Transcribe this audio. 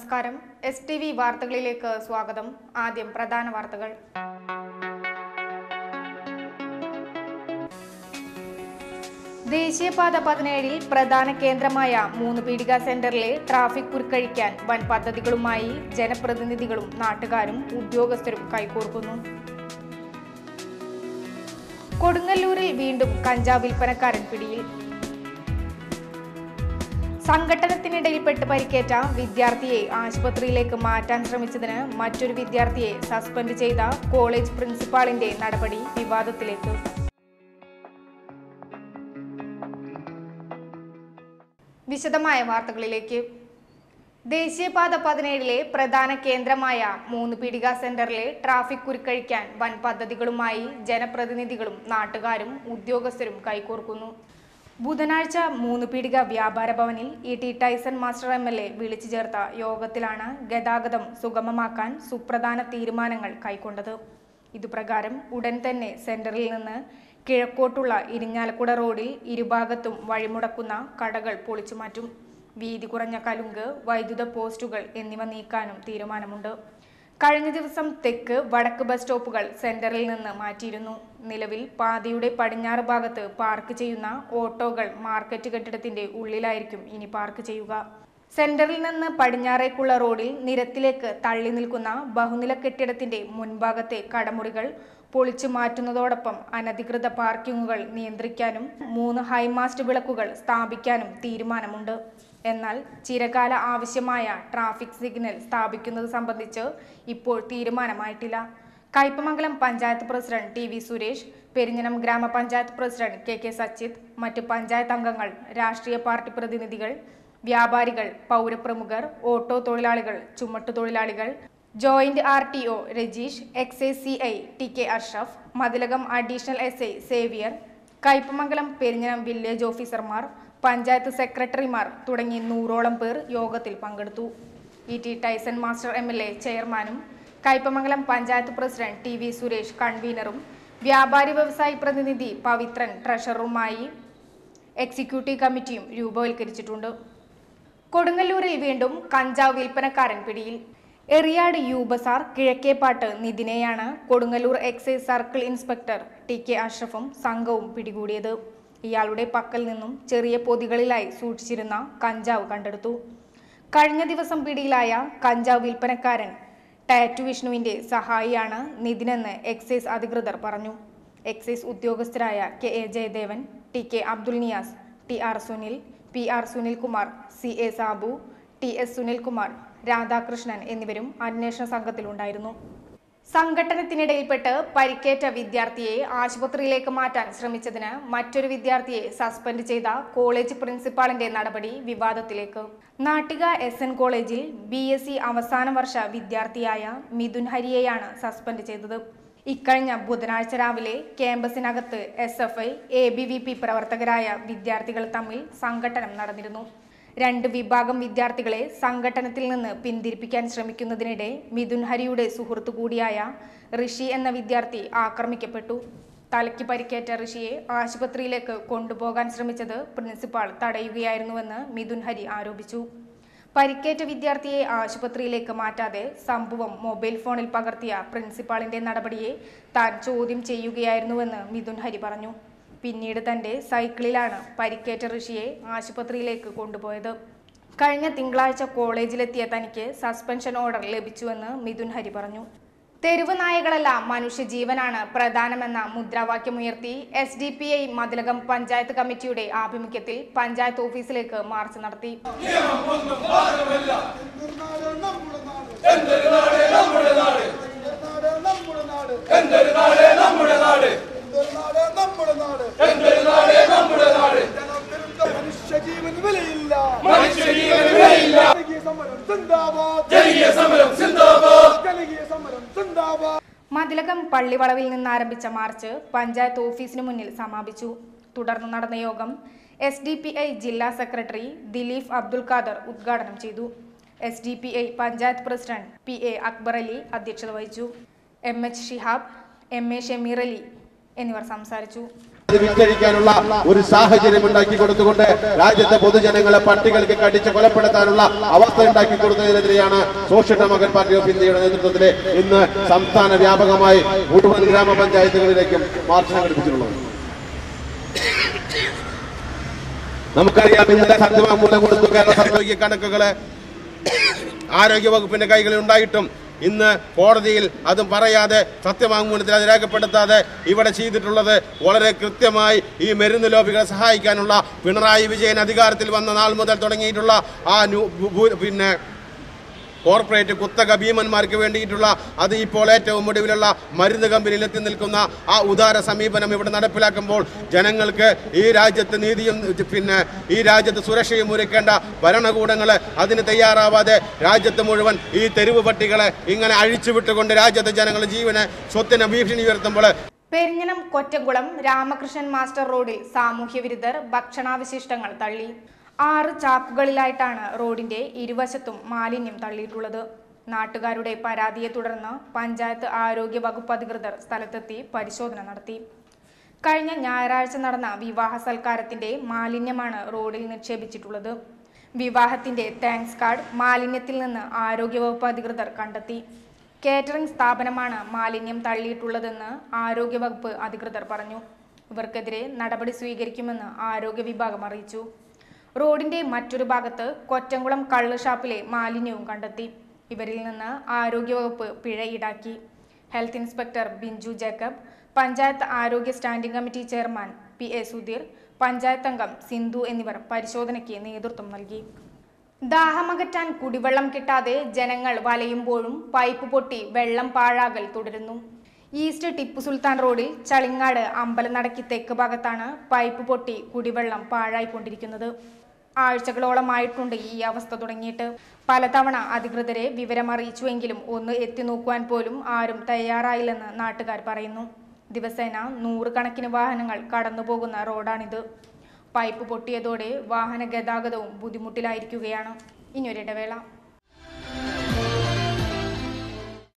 നമസ്കാരം S T V വാർത്തകളിലേക്ക് സ്വാഗതം ആദ്യം പ്രധാന വാർത്തകൾ ദേശീയപാത പതിനേഴിൽ പ്രധാന കേന്ദ്രമായ മൂന്ന് പീടിക സെന്ററിലെ ട്രാഫിക് കുരുക്കഴിക്കാൻ വൻ പദ്ധതികളുമായി ജനപ്രതിനിധികളും നാട്ടുകാരും ഉദ്യോഗസ്ഥരും കൈകോർക്കുന്നു കൊടുങ്ങല്ലൂരിൽ വീണ്ടും കഞ്ചാവ് വിൽപ്പനക്കാരൻ പിടിയിൽ സംഘട്ടനത്തിനിടയിൽപ്പെട്ട് പരിക്കേറ്റ വിദ്യാർത്ഥിയെ ആശുപത്രിയിലേക്ക് മാറ്റാൻ ശ്രമിച്ചതിന് മറ്റൊരു വിദ്യാർത്ഥിയെ സസ്പെൻഡ് ചെയ്ത കോളേജ് പ്രിൻസിപ്പാളിന്റെ നടപടി വിവാദത്തിലേക്ക് വിശദമായ വാർത്തകളിലേക്ക് ദേശീയപാത പതിനേഴിലെ പ്രധാന കേന്ദ്രമായ മൂന്ന് പീടിക സെന്ററിലെ ട്രാഫിക് കുരുക്കഴിക്കാൻ വൻ പദ്ധതികളുമായി ജനപ്രതിനിധികളും നാട്ടുകാരും ഉദ്യോഗസ്ഥരും കൈകോർക്കുന്നു ബുധനാഴ്ച മൂന്ന് പീടിക വ്യാപാര ഭവനിൽ E T Tyson master M L A വിളിച്ചു ചേർത്ത യോഗത്തിലാണ് ഗതാഗതം സുഗമമാക്കാൻ സുപ്രധാന തീരുമാനങ്ങൾ കൈക്കൊണ്ടത് ഇതുപ്രകാരം ഉടൻ തന്നെ സെന്ററിൽ നിന്ന് കിഴക്കോട്ടുള്ള ഇരിങ്ങാലക്കുട റോഡിൽ ഇരുഭാഗത്തും വഴിമുടക്കുന്ന കടകൾ പൊളിച്ചു മാറ്റും വീതി കുറഞ്ഞ കലുങ്ക് വൈദ്യുത പോസ്റ്റുകൾ എന്നിവ നീക്കാനും തീരുമാനമുണ്ട് കഴിഞ്ഞ ദിവസം തെക്ക് വടക്ക് ബസ് സ്റ്റോപ്പുകൾ സെന്ററിൽ നിന്ന് മാറ്റിയിരുന്നു നിലവിൽ പാതയുടെ പടിഞ്ഞാറ് ഭാഗത്ത് പാർക്ക് ചെയ്യുന്ന ഓട്ടോകൾ മാർക്കറ്റ് കെട്ടിടത്തിന്റെ ഉള്ളിലായിരിക്കും ഇനി പാർക്ക് ചെയ്യുക സെന്ററിൽ നിന്ന് പടിഞ്ഞാറേക്കുള്ള റോഡിൽ നിരത്തിലേക്ക് തള്ളി നിൽക്കുന്ന ബഹുനില കെട്ടിടത്തിന്റെ മുൻഭാഗത്തെ കടമുറികൾ പൊളിച്ചു മാറ്റുന്നതോടൊപ്പം അനധികൃത പാർക്കിങ്ങുകൾ നിയന്ത്രിക്കാനും മൂന്ന് ഹൈമാസ്റ്റ് വിളക്കുകൾ സ്ഥാപിക്കാനും തീരുമാനമുണ്ട് എന്നാൽ ചിരകാല ആവശ്യമായ ട്രാഫിക് സിഗ്നൽ സ്ഥാപിക്കുന്നത് സംബന്ധിച്ച് ഇപ്പോൾ തീരുമാനമായിട്ടില്ല Kaipamangalam panchayat president T V Suresh Perinjanam ഗ്രാമപഞ്ചായത്ത് പ്രസിഡന്റ് കെ കെ സച്ചിത് മറ്റ് പഞ്ചായത്ത് അംഗങ്ങൾ രാഷ്ട്രീയ പാർട്ടി പ്രതിനിധികൾ വ്യാപാരികൾ പൗരപ്രമുഖർ ഓട്ടോ തൊഴിലാളികൾ ചുമട്ടുതൊഴിലാളികൾ joint R T O Rajeesh excise C I T K Ashraf Mathilakam additional S I Xavier Kaipamangalam Perinjanam village ഓഫീസർമാർ പഞ്ചായത്ത് സെക്രട്ടറിമാർ തുടങ്ങി നൂറോളം പേർ യോഗത്തിൽ പങ്കെടുത്തു E T Tyson master M L A ചെയർമാനും Kaipamangalam panchayat president T V Suresh കൺവീനറും വ്യാപാരി വ്യവസായി പ്രതിനിധി പവിത്രൻ ട്രഷററുമായി എക്സിക്യൂട്ടീവ് കമ്മിറ്റിയും രൂപവൽക്കരിച്ചിട്ടുണ്ട് കൊടുങ്ങല്ലൂരിൽ വീണ്ടും കഞ്ചാവ് വിൽപ്പനക്കാരൻ പിടിയിൽ എറിയാട് യു ബസാർ കിഴക്കേപ്പാട്ട് നിതിനെയാണ് Kodungallur excise circle inspector T K അഷ്റഫും സംഘവും പിടികൂടിയത് ഇയാളുടെ പക്കൽ നിന്നും ചെറിയ പൊതികളിലായി സൂക്ഷിച്ചിരുന്ന കഞ്ചാവ് കണ്ടെടുത്തു കഴിഞ്ഞ ദിവസം പിടിയിലായ കഞ്ചാവ് വിൽപ്പനക്കാരൻ ടാറ്റു വിഷ്ണുവിന്റെ സഹായിയാണ് നിതിനെന്ന് എക്സൈസ് അധികൃതർ പറഞ്ഞു എക്സൈസ് ഉദ്യോഗസ്ഥരായ K A Jayadevan T K Abdul Niyas T R Sunil P R Sunilkumar C A Sabu T S Sunilkumar Radhakrishnan എന്നിവരും അന്വേഷണ സംഘത്തിലുണ്ടായിരുന്നു സംഘട്ടനത്തിനിടയിൽപ്പെട്ട് പരിക്കേറ്റ വിദ്യാർത്ഥിയെ ആശുപത്രിയിലേക്ക് മാറ്റാൻ ശ്രമിച്ചതിന് മറ്റൊരു വിദ്യാർത്ഥിയെ സസ്പെൻഡ് ചെയ്ത കോളേജ് പ്രിൻസിപ്പാളിന്റെ നടപടി വിവാദത്തിലേക്ക് നാട്ടിക എസ് എൻ കോളേജിൽ ബി എസ് സി അവസാന വർഷ വിദ്യാർത്ഥിയായ മിഥുൻ ഹരിയെയാണ് സസ്പെൻഡ് ചെയ്തത് ഇക്കഴിഞ്ഞ ബുധനാഴ്ച രാവിലെ ക്യാമ്പസിനകത്ത് S F I A B V P പ്രവർത്തകരായ വിദ്യാർത്ഥികൾ തമ്മിൽ സംഘട്ടനം നടന്നിരുന്നു രണ്ട് വിഭാഗം വിദ്യാർത്ഥികളെ സംഘട്ടനത്തിൽ നിന്ന് പിന്തിരിപ്പിക്കാൻ ശ്രമിക്കുന്നതിനിടെ മിഥുൻ ഹരിയുടെ സുഹൃത്തു കൂടിയായ ഋഷി എന്ന വിദ്യാർത്ഥി ആക്രമിക്കപ്പെട്ടു തലയ്ക്ക് പരിക്കേറ്റ ഋഷിയെ ആശുപത്രിയിലേക്ക് കൊണ്ടുപോകാൻ ശ്രമിച്ചത് പ്രിൻസിപ്പാൾ തടയുകയായിരുന്നുവെന്ന് മിഥുൻ ഹരി ആരോപിച്ചു പരിക്കേറ്റ വിദ്യാർത്ഥിയെ ആശുപത്രിയിലേക്ക് മാറ്റാതെ സംഭവം മൊബൈൽ ഫോണിൽ പകർത്തിയ പ്രിൻസിപ്പാളിന്റെ നടപടിയെ താൻ ചോദ്യം ചെയ്യുകയായിരുന്നുവെന്ന് മിഥുൻ ഹരി പറഞ്ഞു പിന്നീട് തന്റെ സൈക്കിളിലാണ് പരിക്കേറ്റ ഋഷിയെ ആശുപത്രിയിലേക്ക് കൊണ്ടുപോയത് കഴിഞ്ഞ തിങ്കളാഴ്ച കോളേജിലെത്തിയ തനിക്ക് സസ്പെൻഷൻ ഓർഡർ ലഭിച്ചുവെന്ന് മിഥുൻ ഹരി പറഞ്ഞു തെരുവ് നായകളല്ല മനുഷ്യജീവനാണ് പ്രധാനമെന്ന മുദ്രാവാക്യമുയർത്തി S D P I Mathilakam panchayat കമ്മിറ്റിയുടെ ആഭിമുഖ്യത്തിൽ പഞ്ചായത്ത് ഓഫീസിലേക്ക് മാർച്ച് നടത്തി എന്തൊരു നാട് നമ്മുടെ നാട് എന്തൊരു നാട് നമ്മുടെ നാട് എന്തൊരു നാട് നമ്മുടെ നാട് എന്തൊരു നാട് നമ്മുടെ നാട് മനുഷ്യജീവന് വിലയില്ല മനുഷ്യജീവന് വിലയില്ല ജനകീയ സമരം സിന്ദാബാദ് ജനകീയ സമരം സിന്ദാബാദ് ജനകീയ സമരം സിന്ദാബാദ് മതിലകം പള്ളിവളവിൽ നിന്ന് ആരംഭിച്ച മാർച്ച് പഞ്ചായത്ത് ഓഫീസിന് മുന്നിൽ സമാപിച്ചു തുടർന്ന് നടന്ന യോഗം എസ് ഡി പി ഐ ജില്ലാ സെക്രട്ടറി ദിലീഫ് അബ്ദുൽ ഖാദർ ഉദ്ഘാടനം ചെയ്തു S D P I panchayat president P A Akbar Ali അധ്യക്ഷത വഹിച്ചു M H Shihab M A Shameer Ali എന്നിവർ സംസാരിച്ചു അത് വിറ്റഴിക്കാനുള്ള ഒരു സാഹചര്യം ഉണ്ടാക്കി കൊടുത്തുകൊണ്ട് രാജ്യത്തെ പൊതുജനങ്ങളെ പട്ടികൾക്ക് കടിച്ച് കൊലപ്പെടുത്താനുള്ള അവസ്ഥ ഉണ്ടാക്കി കൊടുത്തതിനെതിരെയാണ് സോഷ്യൽ ഡെമോക്രാറ്റ് പാർട്ടി ഓഫ് ഇന്ത്യയുടെ നേതൃത്വത്തിൽ ഇന്ന് സംസ്ഥാന വ്യാപകമായി മുഴുവൻ ഗ്രാമപഞ്ചായത്തുകളിലേക്കും മാർച്ച് സംഘടിപ്പിച്ചിട്ടുള്ളത് നമുക്കറിയാം ഇന്നലെ സത്യവാങ്മൂലം കൊടുത്തു കേരള സർക്കാർ കണക്കുകള് ആരോഗ്യ വകുപ്പിന്റെ കൈകളിൽ ഉണ്ടായിട്ടും ഇന്ന് കോടതിയിൽ അതും പറയാതെ സത്യവാങ്മൂലത്തിൽ അത് രേഖപ്പെടുത്താതെ ഇവിടെ ചെയ്തിട്ടുള്ളത് വളരെ കൃത്യമായി ഈ മരുന്ന് ലോബികളെ സഹായിക്കാനുള്ള പിണറായി വിജയൻ അധികാരത്തിൽ വന്ന നാൾ മുതൽ തുടങ്ങിയിട്ടുള്ള ആ ന്യൂ- ഭൂ- പിന്നെ കോർപ്പറേറ്റ് കുത്തക ഭീമന്മാർക്ക് വേണ്ടിയിട്ടുള്ള അത് ഇപ്പോൾ ഏറ്റവും ഒടുവിലുള്ള മരുന്ന് കമ്പനിയിൽ എത്തി നിൽക്കുന്ന ആ ഉദാര സമീപനം ഇവിടെ നടപ്പിലാക്കുമ്പോൾ ജനങ്ങൾക്ക് ഈ രാജ്യത്ത് നീതിയും പിന്നെ ഈ രാജ്യത്ത് സുരക്ഷയും ഒരുക്കേണ്ട ഭരണകൂടങ്ങൾ അതിന് തയ്യാറാവാതെ രാജ്യത്ത് മുഴുവൻ ഈ തെരുവ് പട്ടികളെ ഇങ്ങനെ അഴിച്ചുവിട്ടുകൊണ്ട് രാജ്യത്തെ ജനങ്ങളുടെ ജീവനെ സ്വത്തിന് ഭീഷണി ഉയർത്തുമ്പോൾ പെരിഞ്ഞനം കൊറ്റംകുളം രാമകൃഷ്ണൻ മാസ്റ്റർ റോഡിൽ സാമൂഹ്യ വിരുദ്ധർ ഭക്ഷണാവശിഷ്ടങ്ങൾ തള്ളി ആറ് ചാക്കുകളിലായിട്ടാണ് റോഡിന്റെ ഇരുവശത്തും മാലിന്യം തള്ളിയിട്ടുള്ളത് നാട്ടുകാരുടെ പരാതിയെ തുടർന്ന് പഞ്ചായത്ത് ആരോഗ്യ വകുപ്പ് അധികൃതർ സ്ഥലത്തെത്തി പരിശോധന നടത്തി കഴിഞ്ഞ ഞായറാഴ്ച നടന്ന വിവാഹ സൽക്കാരത്തിന്റെ മാലിന്യമാണ് റോഡിൽ നിക്ഷേപിച്ചിട്ടുള്ളത് വിവാഹത്തിന്റെ താങ്ക്സ് കാർഡ് മാലിന്യത്തിൽ നിന്ന് ആരോഗ്യവകുപ്പ് അധികൃതർ കണ്ടെത്തി കേറ്ററിംഗ് സ്ഥാപനമാണ് മാലിന്യം തള്ളിയിട്ടുള്ളതെന്ന് ആരോഗ്യവകുപ്പ് അധികൃതർ പറഞ്ഞു ഇവർക്കെതിരെ നടപടി സ്വീകരിക്കുമെന്ന് ആരോഗ്യ വിഭാഗം അറിയിച്ചു റോഡിന്റെ മറ്റൊരു ഭാഗത്ത് കൊറ്റംകുളം കള്ള് ഷാപ്പിലെ മാലിന്യവും കണ്ടെത്തി ഇവരിൽ നിന്ന് ആരോഗ്യവകുപ്പ് പിഴ ഈടാക്കി health inspector Binju Jacob panchayat ആരോഗ്യ standing committee chairman P A Sudheer panchayat അംഗം സിന്ധു എന്നിവർ പരിശോധനയ്ക്ക് നേതൃത്വം നൽകി ദാഹമകറ്റാൻ കുടിവെള്ളം കിട്ടാതെ ജനങ്ങൾ വലയുമ്പോഴും പൈപ്പ് പൊട്ടി വെള്ളം പാഴാകൽ തുടരുന്നു ഈസ്റ്റ് ടിപ്പു സുൽത്താൻ റോഡിൽ ചളിങ്ങാട് അമ്പലനടക്കി തെക്ക് ഭാഗത്താണ് പൈപ്പ് പൊട്ടി കുടിവെള്ളം പാഴായിക്കൊണ്ടിരിക്കുന്നത് ആഴ്ചകളോളമായിട്ടുണ്ട് ഈ അവസ്ഥ തുടങ്ങിയിട്ട് പലതവണ അധികൃതരെ വിവരമറിയിച്ചുവെങ്കിലും ഒന്ന് എത്തി നോക്കുവാൻ പോലും ആരും തയ്യാറായില്ലെന്ന് നാട്ടുകാർ പറയുന്നു ദിവസേന നൂറുകണക്കിന് വാഹനങ്ങൾ കടന്നുപോകുന്ന റോഡാണിത് പൈപ്പ് പൊട്ടിയതോടെ വാഹന ഗതാഗതവും ബുദ്ധിമുട്ടിലായിരിക്കുകയാണ് ഇനിയൊരിടവേള